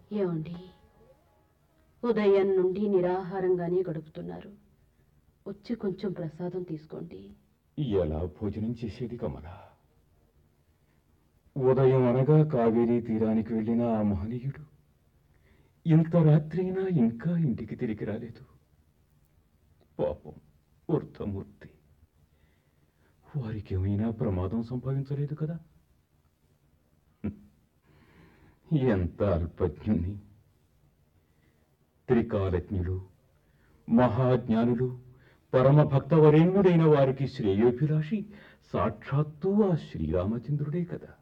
ఏమండి ఉదయం నుండి నిరాహారంగానే గడుపుతున్నారు వచ్చి కొంచెం ప్రసాదం తీసుకోండి ఎలా భోజనం చేసేది కమల ఉదయం అనగా కావేరీ తీరానికి వెళ్ళిన ఆ మహనీయుడు ఇంత రాత్రైనా ఇంకా ఇంటికి తిరిగి రాలేదు పాపం వృద్ధమూర్తి వారికి ఏమైనా ప్రమాదం సంభవించలేదు కదా హ్మ్. ఎంత అల్పజ్ఞుని త్రికాలజ్ఞులు మహాజ్ఞానులు పరమ భక్తవరేణ్యుడైన వారికి శ్రేయోభిలాషి సాక్షాత్తు ఆ శ్రీరామచంద్రుడే కదా